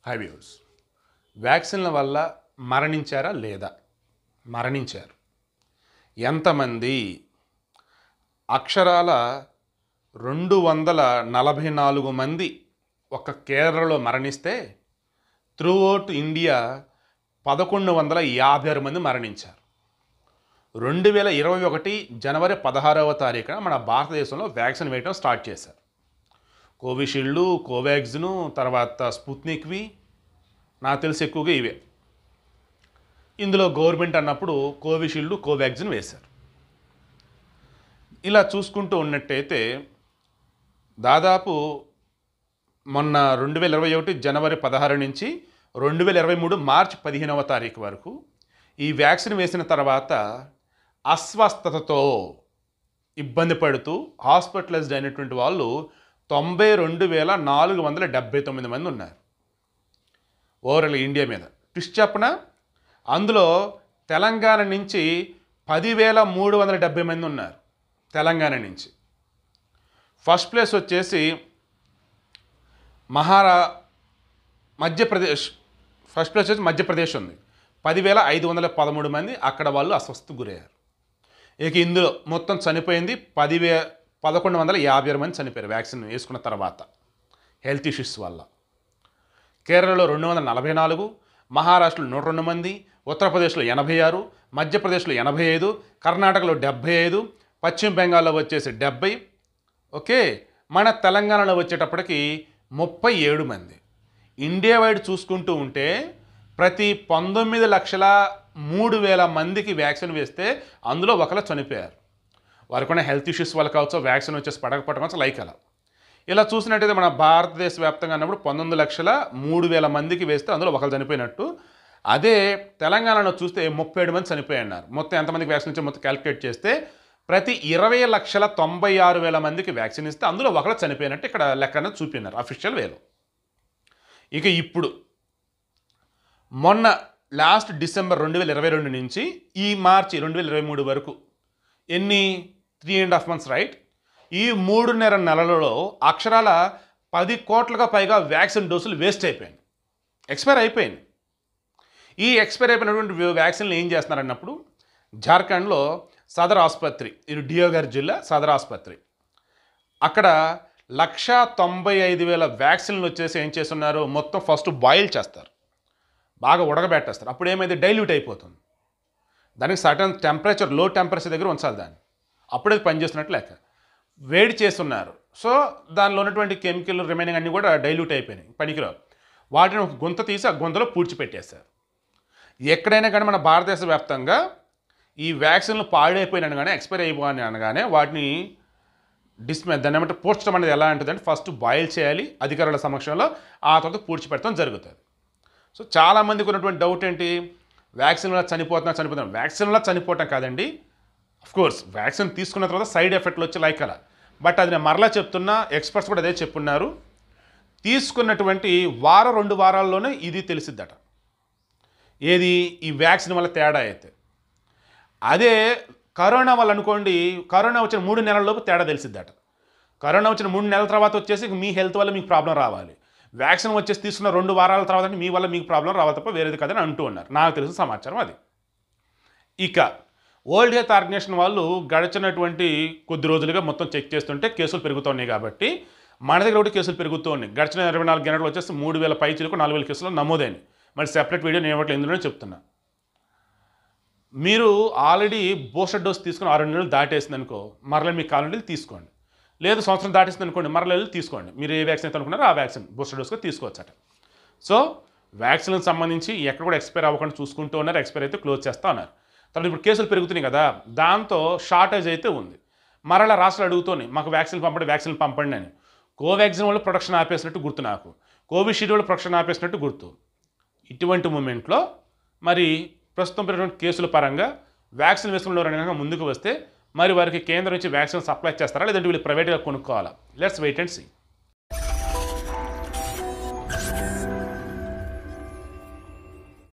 high views వ్యాక్సిన్ల వల్ల మరణించారా లేదా మరణించారు ఎంతమంది అక్షరాల రెండు వందల నలభై నాలుగు మంది ఒక కేరళలో మరణిస్తే త్రూఅవుట్ ఇండియా పదకొండు వందల యాభై ఆరు మంది మరణించారు రెండు వేల ఇరవై ఒకటి జనవరి పదహారవ తారీఖున మన భారతదేశంలో వ్యాక్సిన్ వేయడం స్టార్ట్ చేశారు కోవిషీల్డ్ కోవాక్సిన్ తర్వాత స్పుత్నిక్వి నాకు తెలిసి ఎక్కువగా ఇవే ఇందులో గవర్నమెంట్ అన్నప్పుడు కోవిషీల్డ్ కోవాక్సిన్ వేశారు ఇలా చూసుకుంటూ ఉన్నట్టయితే దాదాపు మొన్న రెండు వేల ఇరవై ఒకటి జనవరి పదహారు నుంచి రెండు వేల ఇరవై మూడు మార్చి పదిహేనవ తారీఖు వరకు ఈ వ్యాక్సిన్ వేసిన తర్వాత అస్వస్థతతో ఇబ్బంది పడుతూ హాస్పిటలైజ్డ్ అయినటువంటి వాళ్ళు తొంభై రెండు వేల నాలుగు వందల డెబ్బై తొమ్మిది మంది ఉన్నారు ఓవరాల్ ఇండియా మీద ట్విస్ట్ చెప్పన అందులో తెలంగాణ నుంచి పదివేల మూడు వందల డెబ్బై మంది ఉన్నారు తెలంగాణ నుంచి ఫస్ట్ ప్లేస్ వచ్చేసి మహారా మధ్యప్రదేశ్ ఫస్ట్ ప్లేస్ వచ్చి మధ్యప్రదేశ్ ఉంది పదివేల ఐదు వందల పదమూడు మంది అక్కడ వాళ్ళు అస్వస్థకు గురయ్యారు ఇక ఇందులో మొత్తం చనిపోయింది పదివే పదకొండు వందల యాభై ఆరు మంది చనిపోయారు వ్యాక్సిన్ వేసుకున్న తర్వాత హెల్త్ ఇష్యూస్ వల్ల కేరళలో రెండు వందల నలభై నాలుగు మహారాష్ట్రలో నూట రెండు మంది ఉత్తరప్రదేశ్లో ఎనభై ఆరు మధ్యప్రదేశ్లో ఎనభై ఐదు కర్ణాటకలో డెబ్భై ఐదు పశ్చిమ బెంగాల్లో వచ్చేసి డెబ్బై ఓకే మన తెలంగాణలో వచ్చేటప్పటికి ముప్పై ఏడు మంది ఇండియా వైడ్ చూసుకుంటూ ఉంటే ప్రతి పంతొమ్మిది లక్షల మూడు వేల మందికి వ్యాక్సిన్ వేస్తే అందులో ఒకరు చనిపోయారు వారికున్న హెల్త్ ఇష్యూస్ వల్ల కావచ్చు వ్యాక్సిన్ వచ్చేసి పడకపోవడం కావచ్చు లైక్ అలా ఇలా చూసినట్టయితే మన భారతదేశ వ్యాప్తంగా అన్నప్పుడు పంతొమ్మిది లక్షల మూడు వేల మందికి వేస్తే అందులో ఒకరు చనిపోయినట్టు అదే తెలంగాణలో చూస్తే ముప్పై ఏడు మంది చనిపోయన్నారు మొత్తం ఎంతమందికి వ్యాక్సిన్ ఇచ్చారు మొత్తం క్యాలిక్యులేట్ చేస్తే ప్రతి ఇరవై లక్షల తొంభై ఆరు వేల మందికి వ్యాక్సిన్ ఇస్తే అందులో ఒకరు చనిపోయినట్టు ఇక్కడ లెక్క అనేది చూపినారు అఫీషియల్ వేలో ఇక ఇప్పుడు మొన్న లాస్ట్ డిసెంబర్ రెండు వేల ఇరవై రెండు నుంచి ఈ మార్చి రెండు వేల ఇరవై మూడు వరకు ఎన్ని three and half months right ఈ మూడున్నర నెలలలో అక్షరాల పది కోట్లుగా పైగా వ్యాక్సిన్ డోసులు వేస్ట్ అయిపోయింది ఎక్స్పైర్ అయిపోయింది ఈ ఎక్స్పైర్ అయిపోయినటువంటి వ్యాక్సిన్లు ఏం చేస్తున్నారన్నప్పుడు జార్ఖండ్లో సదర్ ఆసుపత్రి ఇది డియోగర్ జిల్లా సదర్ ఆసుపత్రి అక్కడ లక్ష తొంభై ఐదు వేల వ్యాక్సిన్లు వచ్చేసి ఏం చేస్తున్నారు మొత్తం ఫస్ట్ బాయిల్ చేస్తారు బాగా ఉడకబెట్టేస్తారు అప్పుడు ఏమైంది డైల్యూట్ అయిపోతుంది దానికి సటన్ టెంపరేచర్ లో టెంపరేచర్ దగ్గర ఉంచాలి దాన్ని అప్పుడే పనిచేస్తున్నట్టు లెక్క వేడి చేస్తున్నారు సో దానిలో ఉన్నటువంటి కెమికల్ రిమైనింగ్ అన్నీ కూడా డైల్యూట్ అయిపోయినాయి పనికిరావు వాటిని ఒక గుంత తీసి ఆ గుంతలో పూడ్చిపెట్టేశారు ఎక్కడైనా కానీ మన భారతదేశ వ్యాప్తంగా ఈ వ్యాక్సిన్లు పాడైపోయిన అనగానే ఎక్స్పైర్ అయిపోయి అనగానే వాటిని డిస్మే దాన్ని ఏమంటే పూడ్చడం అనేది ఎలా ఉంటుందంటే ఫస్ట్ బాయిల్ చేయాలి అధికారుల సమక్షంలో ఆ తర్వాత పూడ్చిపెట్టడం జరుగుతుంది సో చాలామందికి ఉన్నటువంటి డౌట్ ఏంటి వ్యాక్సిన్ వల్ల చనిపోతున్నా చనిపోతున్నా వ్యాక్సిన్ వల్ల చనిపోవటం కాదండి కోర్స్ వ్యాక్సిన్ తీసుకున్న తర్వాత సైడ్ ఎఫెక్ట్లు వచ్చి లైక్ అలా బట్ అది నేను మరలా చెప్తున్నా ఎక్స్పర్ట్స్ కూడా అదే చెప్పున్నారు తీసుకున్నటువంటి వారం రెండు వారాల్లోనే ఇది తెలిసిద్దట ఏది ఈ వ్యాక్సిన్ వల్ల తేడా అయితే అదే కరోనా వల్ల అనుకోండి కరోనా వచ్చిన మూడు నెలల లోపు తేడా తెలిసిద్దట కరోనా వచ్చిన మూడు నెలల తర్వాత వచ్చేసి మీ హెల్త్ వల్ల మీకు ప్రాబ్లం రావాలి వ్యాక్సిన్ వచ్చేసి తీసుకున్న రెండు వారాల తర్వాత అంటే మీ వల్ల మీకు ప్రాబ్లం రావాలి తప్ప వేరేది కదని అంటూ ఉన్నారు నాకు తెలిసిన సమాచారం అది ఇక వరల్డ్ హెల్త్ ఆర్గనైజేషన్ వాళ్ళు గడిచినటువంటి కొద్ది రోజులుగా మొత్తం చెక్ చేస్తుంటే కేసులు పెరుగుతున్నాయి కాబట్టి మన దగ్గర కూడా కేసులు పెరుగుతూ ఉన్నాయి గడిచిన ఇరవై నాలుగు గంటలు వచ్చేసి మూడు వేల పై చిలుకు నాలుగు వేల కేసులు నమోదైనవి మరి సెపరేట్ వీడియో నేను ఇవ్వట్లేదు ఎందులో చెప్తున్నా మీరు ఆల్రెడీ బూస్టర్ డోస్ తీసుకుని ఆరు నెలలు దాటేసింది అనుకో మరలా మీకు కావాలంటే తీసుకోండి లేదు సంవత్సరం దాటేసింది అనుకోండి మరలా వెళ్ళి తీసుకోండి మీరు ఏ వ్యాక్సిన్ అయితే అనుకున్నారో ఆ వ్యాక్సిన్ బూస్టర్ డోస్గా తీసుకోవచ్చట సో వ్యాక్సిన్కి సంబంధించి ఎక్కడ కూడా ఎక్స్పైర్ అవ్వకుండా చూసుకుంటూ ఉన్నారు ఎక్స్పైర్ అయితే క్లోజ్ చేస్తూ ఉన్నారు తర్వాత ఇప్పుడు కేసులు పెరుగుతున్నాయి కదా దాంతో షార్టేజ్ అయితే ఉంది మరలా రాష్ట్రాలు అడుగుతూనే మాకు వ్యాక్సిన్ పంపండి వ్యాక్సిన్ పంపండి అని కోవాక్సిన్ వల్ల ప్రొడక్షన్ ఆపేసినట్టు గుర్తు నాకు కోవిషీల్డ్ వల్ల ప్రొడక్షన్ ఆపేసినట్టు గుర్తు ఇటువంటి మూమెంట్లో మరి ప్రస్తుతం పెరిగినటువంటి కేసుల పరంగా వ్యాక్సిన్ వేసుకున్న కనుక ముందుకు వస్తే మరి వారికి కేంద్రం నుంచి వ్యాక్సిన్ సప్లై చేస్తారా లేదంటే వీళ్ళు ప్రైవేట్గా కొనుక్కోవాలా లెట్స్ వెయిట్ అండ్ సీ